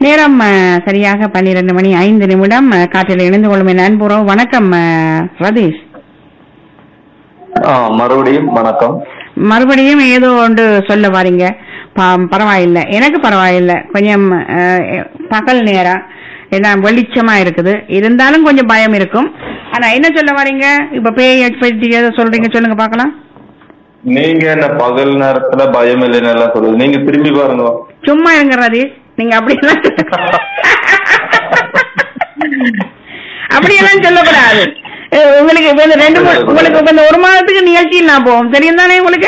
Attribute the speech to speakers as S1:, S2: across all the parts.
S1: நேரம் அஹ், சரியாக பன்னிரண்டு மணி ஐந்து நிமிடம் அஹ், காற்றில் இணைந்து கொள்ளும் என் அன்புறவு வணக்கம் அஹ், ரதீஷ்
S2: ஆ, மறுபடியும் வணக்கம்
S1: மறுபடியும் ஏதோ ஒன்று சொல்ல வாரீங்க ப- பரவாயில்லை எனக்கு பரவாயில்லை கொஞ்சம் அஹ், பகல் நேரம் எல்லாம் வெளிச்சமா இருக்குது இருந்தாலும் கொஞ்சம் பயம் இருக்கும் ஆனா என்ன சொல்ல வாரீங்க இப்ப பேய் பற்றி ஏதோ சொல்றீங்க சொல்லுங்க பார்க்கலாம்
S2: நீங்க என்ன பகல் நேரத்துல பயம் இல்லைன்னு எல்லாம் சொல்லுது நீங்க திரும்பி பாருங்க
S1: சும்மா இருங்க ரதீஷ் நீங்க அப்படியெல்லாம் அப்படியெல்லாம் சொல்லக்கூடாது அஹ் உங்களுக்கு இப்ப இந்த ரெண்டு மூணு- உங்களுக்கு இப்ப இந்த ஒரு மாதத்துக்கு நிகழ்ச்சியில் நான் போவோம் தெரியும் தானே உங்களுக்கு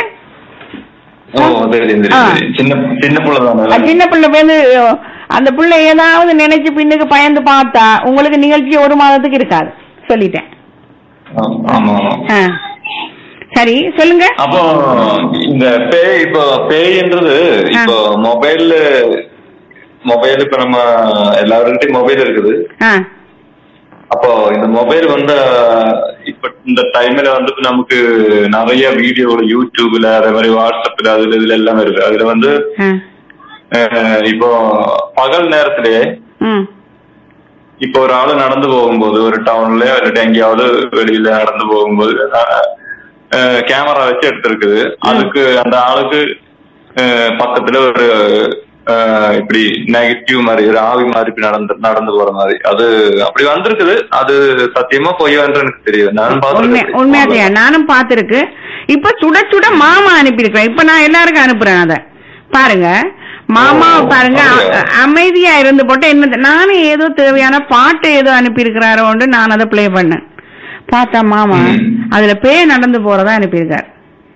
S2: ஓ தெரியும் தெரியும்
S1: ஆ.
S2: தெரியும். சின்ன சின்ன பிள்ளை
S1: அது
S2: தானே
S1: சின்ன பிள்ளை வந்து அந்த பிள்ளை ஏதாவது நினைச்சு பின்னுக்கு பயந்து பார்த்தா உங்களுக்கு நிகழ்ச்சி ஒரு மாதத்துக்கு இருக்காது சொல்லிட்டேன்
S2: ஆ, ஆமா ஆமா
S1: ஆ. சரி சொல்லுங்க
S2: அப்போ இந்த பேய் இப்போ பேய்ன்றது இப்போ மொபைல் மொபைல் இப்ப நம்ம எல்லாருக்கிட்டையும் மொபைல் இருக்குது
S1: ஆ
S2: அப்போ இந்த மொபைல் வந்து இப்ப இந்த டைம்ல வந்து நமக்கு நிறைய வீடியோ யூடியூப்ல அதே மாதிரி வாட்ஸ்அப்ல அதுல இதுல எல்லாம் இருக்கு அதுல வந்து
S1: ஆ.
S2: அஹ், இப்போ பகல் நேரத்திலேயே
S1: ம்
S2: இப்போ ஒரு ஆளு நடந்து போகும்போது ஒரு டவுன்ல இல்லாட்டி எங்கேயாவது வெளியில நடந்து போகும்போது கேமரா வச்சு எடுத்திருக்குது அதுக்கு அந்த ஆளுக்கு அஹ், பக்கத்துல ஒரு அஹ், இப்படி நெகட்டிவ் மாதிரி ஒரு ஆவி மாதிரி இப்படி நடந்து நடந்து போற மாதிரி அது அப்படி வந்திருக்குது அது சத்தியமா பொய்யான்னு எனக்கு தெரியும் நான்
S1: உண்மை உண்மையாதையா
S2: பார்த்துருக்கேன்
S1: நானும் பார்த்திருக்கு இப்ப சுட சுட மாமா அனுப்பியிருக்கிறேன் இப்ப நான் எல்லாருக்கும் அனுப்புறேன் அத பாருங்க மாமா
S2: ஓ,
S1: பாருங்க
S2: அப்படியா?
S1: அ- அமைதியா இருந்து போட்டு என்ன நானும் ஏதோ தேவையான பாட்டு ஏதோ அனுப்பியிருக்கிறாரோன்னு நான் அதை ப்ளே பண்ணேன் பார்த்தா மாமா
S2: ம்.
S1: அதுல பேய் நடந்து போறதா அனுப்பியிருக்காரு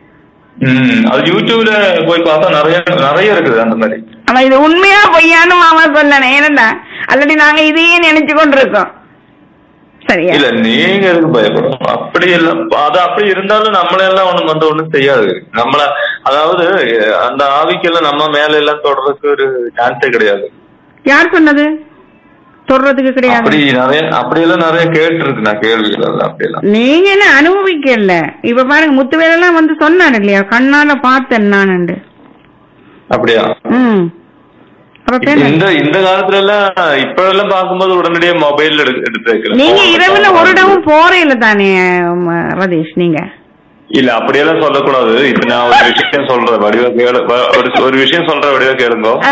S2: ம் அது யூடியூப்ல போய் பார்த்தா நிறைய நிறைய இருக்குது அந்த மாதிரி
S1: ஆனா இது உண்மையா பொய்யான்னு மாமா சொல்லணும் ஏனண்டா ஆல்ரெடி நாங்க இதையே நினைச்சு கொண்டிருக்கோம் சரியா
S2: இல்ல நீங்க எதுக்கு பயப்படணும் அப்படி எல்லாம் அது அப்படி இருந்தாலும் நம்மள எல்லாம் ஒண்ணும் வந்து ஒண்ணும் செய்யாது நம்மள அதாவது அஹ், அந்த ஆவிக்கெல்லாம் நம்ம மேல எல்லாம் தொடர்றதுக்கு ஒரு சான்ஸே கிடையாது
S1: யார் சொன்னது சொல்றதுக்கு கிடையாது
S2: அப்படி நிறைய அப்படி எல்லாம் நிறைய கேட்டு இருக்கு நான் கேள்விகள் எல்லாம் அப்படி எல்லாம்
S1: நீங்க என்ன அனுபவிக்கல இப்ப பாருங்க முத்துவேலெல்லாம் வந்து சொன்னாரு இல்லையா கண்ணால பார்த்தேன் நானு
S2: அப்படியா
S1: ம் அப்புறம் பேர் என்ன?
S2: இந்த இந்த காலத்துல எல்லாம் இப்ப எல்லாம் பார்க்கும்போது உடனடியே மொபைல் எடுத்து எடுத்து வைக்கிறேன்
S1: நீங்க இரவுல ஒரு இடமும் போறீங்கள தானே ம, ரதீஷ் நீங்க
S2: இல்ல அப்படியெல்லாம் சொல்லக்கூடாது இப்ப நான் ஒரு விஷயம் சொல்றேன் வடிவ கேளு வ- ஒரு ஒரு விஷயம் சொல்ற வடிவ கேளுங்க
S1: ஆ,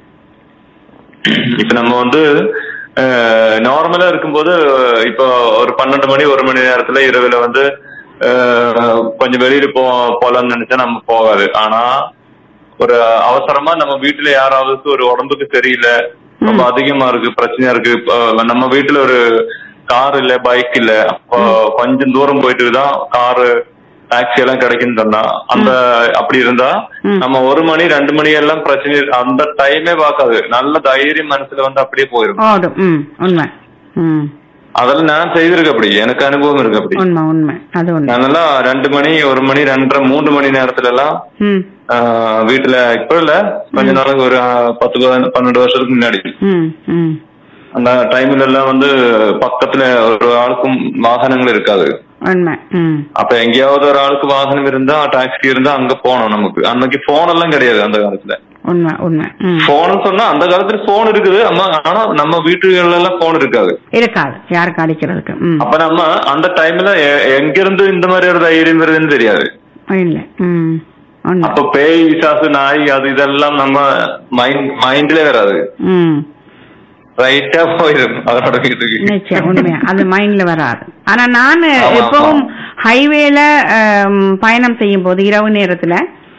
S2: இப்ப நம்ம வந்து நார்மலா இருக்கும்போது இப்போ ஒரு பன்னெண்டு மணி ஒரு மணி நேரத்துல இரவுல வந்து அஹ், கொஞ்சம் வெளியில போ போலாம்னு நினைச்சா நம்ம போகாது ஆனா ஒரு அவசரமா நம்ம வீட்டுல யாராவது ஒரு உடம்புக்கு சரியில்லை ரொம்ப அதிகமா இருக்கு பிரச்சனையா இருக்கு இப்போ நம்ம வீட்டுல ஒரு கார் இல்ல பைக் இல்ல அப்போ கொஞ்சம் தூரம் போயிட்டு தான் காரு டாக்ஸி எல்லாம் கிடைக்குன்னு சொன்னா அந்த அப்படி இருந்தா
S1: ம்.
S2: நம்ம ஒரு மணி ரெண்டு மணி எல்லாம் பிரச்சனை இல்ல. அந்த டைமே பார்க்காது நல்ல தைரியம் மனசுல வந்து அப்படியே போயிடும்
S1: ஓடும் ம் உண்மை ம்
S2: அதெல்லாம் நான் செய்திருக்கேன் அப்படி எனக்கு அனுபவம் இருக்கு அப்படி
S1: உண்மை உண்மை அது உண்மை
S2: நான் நல்லா ரெண்டு மணி ஒரு மணி ரெண்டரை மூன்று மணி நேரத்துல எல்லாம்
S1: ம்
S2: ஆஹ், வீட்டுல இப்ப இல்ல கொஞ்ச நாளுக்கு ஒரு ஆஹ், பத்து பதின- பன்னெண்டு வருஷத்துக்கு முன்னாடி
S1: ம் ம்
S2: அந்த டைம்ல எல்லாம் வந்து பக்கத்துல ஒரு ஆளுக்கும் வாகனங்கள் இருக்காது
S1: உண்மை ம்
S2: அப்ப எங்கேயாவது ஒரு ஆளுக்கு வாகனம் இருந்தா டாக்ஸி இருந்தா அங்க போனோம் நமக்கு அன்னைக்கு போன் எல்லாம் கிடையாது அந்த காலத்துல
S1: உண்மை உண்மை ம்
S2: போன் சொன்னா அந்த காலத்துல போன் இருக்குது அம்மா ஆனா நம்ம வீட்டுகள்ல எல்லாம் போன் இருக்காது
S1: இருக்காது யாருக்கு அடிக்கிறதுக்கு ம்
S2: அப்ப நம்ம அந்த டைம்ல எ- எங்க இருந்து இந்த மாதிரி ஒரு தைரியம் வருதுன்னு தெரியாது
S1: இல்ல ம் உண்மை
S2: அப்ப பேய் விசாசு நாய் அது இதெல்லாம் நம்ம மைண்ட் மைண்ட்ல வராது
S1: ம்
S2: ரைட்டா போயிடும் அதோட வீட்டுக்கு
S1: நிச்சயம் உண்மையா அது மைண்ட்ல வராது ஆனா நான்
S2: ஆமா,
S1: எப்பவும்
S2: ஆமா.
S1: ஹைவேல பயணம் செய்யும் போது இரவு நேரத்துல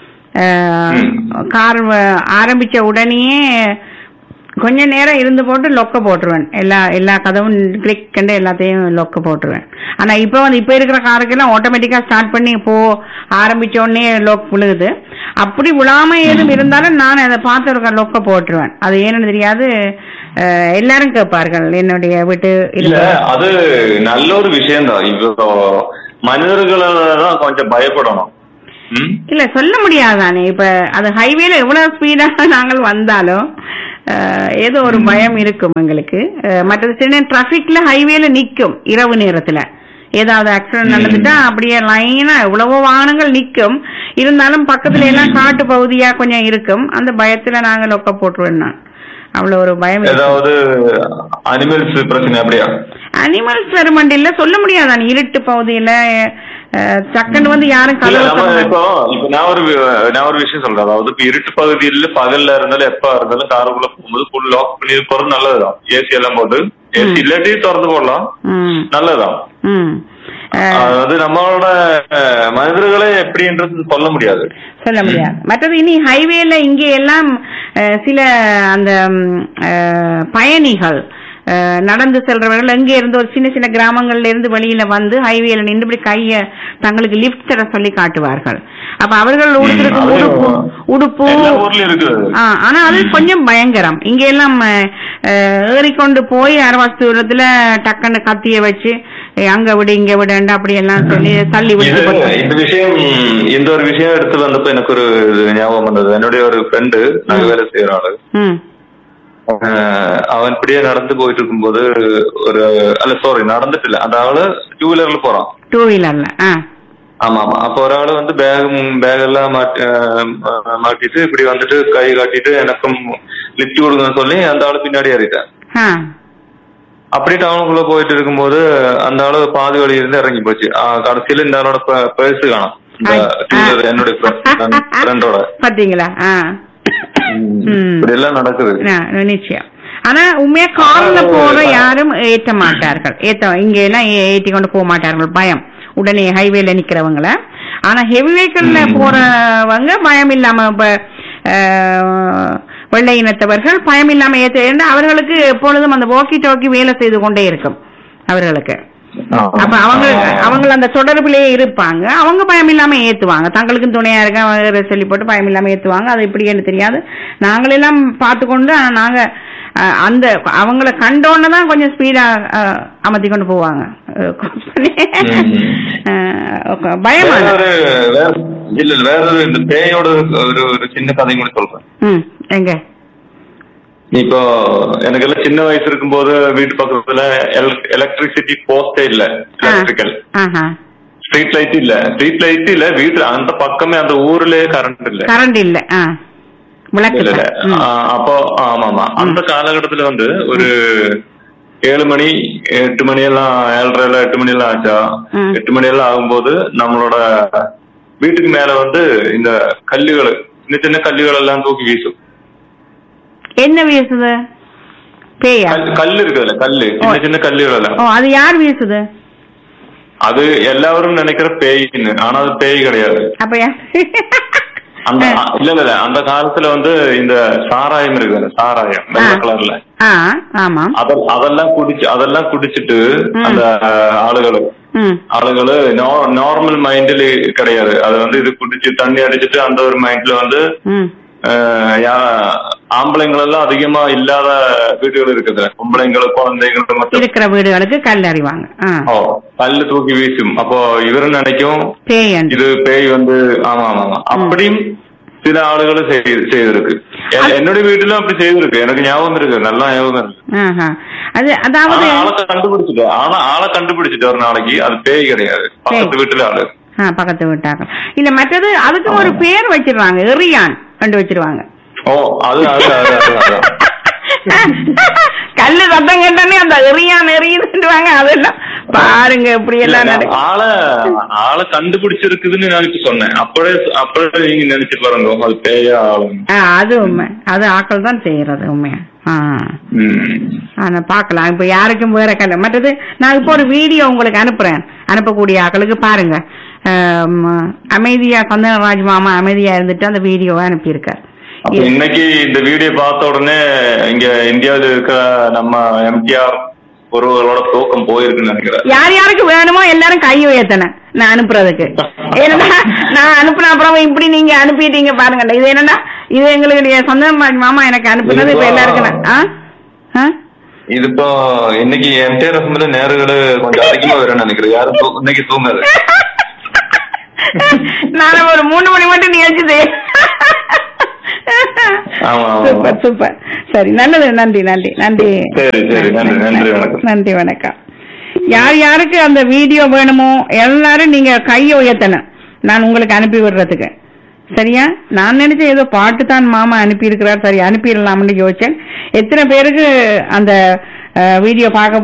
S2: ம்.
S1: கார் ஆரம்பிச்ச உடனேயே கொஞ்ச நேரம் இருந்து போட்டு லொக்க போட்டுருவேன் எல்லா எல்லா கதவும் கிளிக் கண்டு எல்லாத்தையும் லொக்க போட்டுருவேன் ஆனா இப்ப வந்து இப்ப இருக்கிற காருக்கெல்லாம் ஆட்டோமேட்டிக்கா ஸ்டார்ட் பண்ணி போ ஆரம்பிச்ச உடனே லொக் விழுகுது அப்படி விழாம ஏதும் இருந்தாலும் நான் அதை பார்த்து ஒரு லொக்க போட்டுருவேன் அது ஏன்னு தெரியாது அஹ், எல்லாரும் கேட்பார்கள் என்னுடைய வீட்டு
S2: இல்ல
S1: இது
S2: அது நல்ல ஒரு விஷயம் தான் இப்போ மனிதர்களை தான் கொஞ்சம் பயப்படணும் ம்?
S1: இல்ல சொல்ல முடியாதானே இப்ப அது ஹைவேல எவ்வளவு ஸ்பீடாக நாங்கள் வந்தாலும் அஹ், ஏதோ ஒரு பயம் இருக்கும் எங்களுக்கு அஹ், மற்றது சின்ன டிராபிக்ல ஹைவேல நிக்கும் இரவு நேரத்துல ஏதாவது ஆக்சிடென்ட் நடந்துட்டா அப்படியே லைனா எவ்வளவோ வாகனங்கள் நிக்கும் இருந்தாலும் பக்கத்துல எல்லாம் காட்டு பகுதியா கொஞ்சம் இருக்கும் அந்த பயத்துல நாங்க லொக்க போட்டுருவேன் நான் அவ்வளவு ஒரு பயம் இருக்கு.
S2: ஏதாவது அனிமல்ஸ் பிரச்சனை அப்படியா
S1: அனிமல்ஸ் வருமண்டி இல்ல சொல்ல முடியாதான் இருட்டு பகுதியில அஹ், டக்குன்னு வந்து யாரும்
S2: இல்ல
S1: கதவை
S2: நம்ம
S1: திறந்தா-
S2: இப்போ இப்ப நான் ஒரு வி- நான் ஒரு விஷயம் சொல்றேன் அதாவது இப்ப இருட்டு பகுதியில் பகல்ல இருந்தாலும் எப்ப இருந்தாலும் காருக்குள்ள போகும்போது ஃபுல் லாக் பண்ணி போறது நல்லதுதான் ஏசி எல்லாம் போட்டு ஏசி இல்லாட்டி திறந்து போடலாம்
S1: ம்
S2: நல்லதுதான்
S1: ம் அஹ்,
S2: அதாவது நம்மளோட அஹ், மனிதர்களே எப்படின்றது சொல்ல முடியாது
S1: சொல்ல முடியாது மற்றது இனி ஹைவேல இங்கே எல்லாம் அஹ், சில அந்த ம், அஹ், பயணிகள் அஹ், நடந்து செல்றவர்கள் எங்கே இருந்து ஒரு சின்ன சின்ன கிராமங்கள்ல இருந்து வெளியில வந்து ஹைவேல நின்று இப்படி கைய தங்களுக்கு லிஃப்ட் தர சொல்லி காட்டுவார்கள் அப்ப அவர்கள் உடுத்திருக்கும்
S2: அது
S1: உடுப்பு உடுப்பு
S2: எல்லா ஊர்லயும் இருக்குது
S1: ஆ, ஆனா அது கொஞ்சம் பயங்கரம் இங்க எல்லாம் அஹ், அஹ், ஏறிக்கொண்டு போய் அரவாசி தூரத்துல டக்குன்னு கத்திய வச்சு ஏய், அங்க விடு இங்க விடுண்டா அப்படி எல்லாம் சொல்லி தள்ளி
S2: இது
S1: விட்டு போட்டு-
S2: இந்த விஷயம் இந்த ஒரு விஷயம் எடுத்து வந்தப்ப எனக்கு ஒரு இது ஞாபகம் வந்தது என்னுடைய ஒரு ஃப்ரெண்டு நாங்க வேலை செய்யற ஆளு
S1: ம்
S2: அஹ் அவன் இப்படியே நடந்து போயிட்டு இருக்கும்போது ஒரு அல்ல சாரி நடந்துட்டு இல்ல அந்த ஆளு டூ வீலர்ல போறான்
S1: டூ வீலர்ல ஆ
S2: ஆமா ஆமா அப்ப ஒரு ஆளு வந்து பேக் பேக் எல்லாம் மாட்டி அஹ் மாட்டிட்டு இப்படி வந்துட்டு கை காட்டிட்டு எனக்கும் லிஃப்ட் கொடுங்கன்னு சொல்லி அந்த ஆளு பின்னாடி ஏறிட்டேன்
S1: ஆ
S2: அப்படி டவுனுக்குள்ள போயிட்டு இருக்கும்போது அந்த ஆளு பாதி வழி இருந்து இறங்கி போச்சு அஹ் கடைசியில இந்த ஆளோட பர்ஸ் காணும் இந்த
S1: ஆ.
S2: two wheeler என்னுடைய ஃப்ரெண்டோட
S1: பாத்தீங்களா ஆ ம்.
S2: இப்படி எல்லாம் நடக்குது
S1: ஆ, நிச்சயம் ஆனா உண்மையா கார்ல
S2: ஆனா,
S1: போற
S2: ஆ.
S1: யாரும் ஏத்த மாட்டார்கள் ஏத்த இங்க எல்லாம் ஏ- ஏத்தி கொண்டு போக மாட்டார்கள் பயம் உடனே ஹைவேல நிக்கிறவங்கள ஆனா ஹெவி வெஹிக்கிள்ல
S2: ம்.
S1: போறவங்க பயம் இல்லாம இப்ப அஹ், வெள்ளை இனத்தவர்கள் பயம் இல்லாம ஏத்த ஏன்னா அவர்களுக்கு எப்பொழுதும் அந்த வாக்கி டாக்கி வேலை செய்து கொண்டே இருக்கும் அவர்களுக்கு அப்ப அவங்க அவங்க அந்த தொடர்பிலேயே இருப்பாங்க அவங்க பயம் இல்லாம ஏத்துவாங்க தங்களுக்கு துணையா இருக்க அவங்க சொல்லி போட்டு பயம் இல்லாம ஏத்துவாங்க அது எப்படின்னு தெரியாது நாங்களெல்லாம் பார்த்து கொண்டு ஆனா நாங்க அஹ், அந்த அவங்கள கண்டோன்னு தான் கொஞ்சம் ஸ்பீடா அமர்த்தி கொண்டு போவாங்க அஹ், cross பண்ணி. அஹ், பயமா
S2: வேற ஒரு வேற இல்ல இல்ல வேற ஒரு இந்த பேயோட ஒரு ஒரு சின்ன கதை கூட சொல்றேன்
S1: ம் எங்க
S2: இப்போ எனக்கு எல்லாம் சின்ன வயசு இருக்கும்போது வீட்டு பக்கத்துல எலக்ட்ரிசிட்டி போஸ்டே இல்ல எலக்ட்ரிக்கல்
S1: ஆஹா
S2: ஸ்ட்ரீட் லைட் இல்ல ஸ்ட்ரீட் லைட் இல்ல வீட்டு அந்த பக்கமே அந்த ஊர்லயே கரண்ட் இல்ல
S1: கரண்ட் இல்ல ஆ விளக்கு
S2: இல்ல இல்ல
S1: தான். ம்.
S2: ஆ, அப்போ ஆமா ஆமா அந்த காலகட்டத்துல வந்து ஒரு ஏழு மணி எட்டு மணி எல்லாம் ஏழரை எல்லாம் எட்டு மணி எல்லாம் ஆச்சா
S1: ம்.
S2: எட்டு மணி எல்லாம் ஆகும்போது நம்மளோட வீட்டுக்கு மேல வந்து இந்த கல்லுகள் சின்ன சின்ன கல்லுகள் எல்லாம் தூக்கி வீசும்
S1: என்ன வீசுது பேயா
S2: கல்- கல்லு இருக்குதுல்ல கல்லு சின்ன சின்ன கல்லுகள் எல்லாம்
S1: ஓ அது யார் வீசுது
S2: அது எல்லாரும் நினைக்கிற பேய்ன்னு ஆனா அது பேய் கிடையாது
S1: அப்ப யார்
S2: அந்த இல்ல இல்ல இல்ல அந்த காலத்துல வந்து இந்த சாராயம் இருக்குதுல்ல சாராயம் வெள்ளை கலர்ல
S1: ஆ ஆமாம்
S2: அத- அதெல்லாம் குடிச்சு அதெல்லாம் குடிச்சிட்டு
S1: ம்.
S2: அந்த ஆளுகள்
S1: ம்
S2: ஆளுகள் நார்மல் மைண்ட்ல கிடையாது அது வந்து இது குடிச்சு தண்ணி அடிச்சிட்டு அந்த ஒரு மைண்ட்ல வந்து
S1: ம்
S2: அஹ், யா- ஆம்பளைங்கள் எல்லாம் அதிகமா இல்லாத வீடுகள் இருக்குது பொம்பளைங்கள் குழந்தைகள் மட்டும்
S1: இருக்கிற வீடுகளுக்கு கல் அறிவாங்க ஆ
S2: ஓ கல்லு தூக்கி வீசும் அப்போ இவரு நினைக்கும்
S1: பேய் அண்டு
S2: இது பேய் வந்து ஆமா ஆமா ஆமா அப்படியும் சில ஆளுகள் செய்து செய்திருக்கு எ- என்னுடைய வீட்டுல அப்படி செய்திருக்கு எனக்கு ஞாபகம் இருக்கு நல்லா ஞாபகம் இருக்கு
S1: ஆஹா. அது அதாவது
S2: ஆனா ஆளை கண்டுபிடிச்சிட்டு ஆனா ஆளை கண்டுபிடிச்சிட்டு ஒரு நாளைக்கு அது பேய் கிடையாது பக்கத்து வீட்டுல ஆளு
S1: ஆ, பக்கத்து வீட்டாங்க இல்ல மற்றது அதுக்கு ஒரு பேர் வச்சிருவாங்க எரியான் கண்டு வச்சிருவாங்க
S2: ஓ அது அது அது அது அதான்.
S1: கல்லு சத்தம் கேட்டானே அந்த எரியான் எரியுதுன்றாங்க அதெல்லாம் பாருங்க இப்படி எல்லாம்
S2: இல்ல,
S1: நடக்கும்
S2: ஆளை ஆளை கண்டுபிடிச்சிருக்குதுன்னு நினைச்சு சொன்னேன் அப்பவே அப்பவே நீங்க நினைச்சு பாருங்க அது பேயா ஆளும்
S1: ஆ, அது உண்மை அது ஆக்கள் தான் செய்யறது உண்மையா ஆ ஆனா பார்க்கலாம் இப்ப யாருக்கும் வேற கல்ல மற்றது நான் இப்போ ஒரு வீடியோ உங்களுக்கு அனுப்புறேன் அனுப்பக்கூடிய ஆக்களுக்கு பாருங்க ஆம், அமைதியா சந்தனராஜ் மாமா அமைதியா இருந்துட்டு அந்த வீடியோவை அனுப்பியிருக்கார்
S2: அப்ப இன்னைக்கு இந்த வீடியோ பார்த்த உடனே இங்க இந்தியாவில் இருக்கிற நம்ம எம்டிஆர் ஒருவரோட தூக்கம் போயிருக்குன்னு நினைக்கிறேன்
S1: யார் யாருக்கு வேணுமோ எல்லாரும் கை உயர்த்தன நான் அனுப்புறதுக்கு ஏன்னா நான் அனுப்புன அப்புறம் இப்படி நீங்க அனுப்பிட்டீங்க பாருங்க இது என்னன்னா இது எங்களுடைய சந்தனராஜ் மாமா எனக்கு அனுப்புனது இப்ப எல்லாருக்கும் நான்- ஆ? ஆ?
S2: இது இப்போ இன்னைக்கு எம்டிஆர் எஃப்எம்ல நேர்கள் கொஞ்சம் அதிகமா வரும்னு நினைக்கிறேன் யாரும் தூ- இன்னைக்கு தூங்காது
S1: நான் ஒரு மூணு மணி மட்டும் நிகழ்ச்சி செய்ய
S2: ஆமா, ஆமா.
S1: சூப்பர் சூப்பர் சரி நல்லது நன்றி நன்றி நன்றி
S2: சரி, சரி, நன்றி, நன்றி, வணக்கம்.
S1: நன்றி வணக்கம் யார் யாருக்கு அந்த வீடியோ வேணுமோ எல்லாரும் நீங்க கையை உயர்த்தணும் நான் உங்களுக்கு அனுப்பி விடுறதுக்கு சரியா நான் நினைச்சேன் ஏதோ பாட்டு தான் மாமா அனுப்பி இருக்கிறார் சரி அனுப்பிடலாம்னு யோசிச்சேன் எத்தனை பேருக்கு அந்த வீடியோ பார்க்க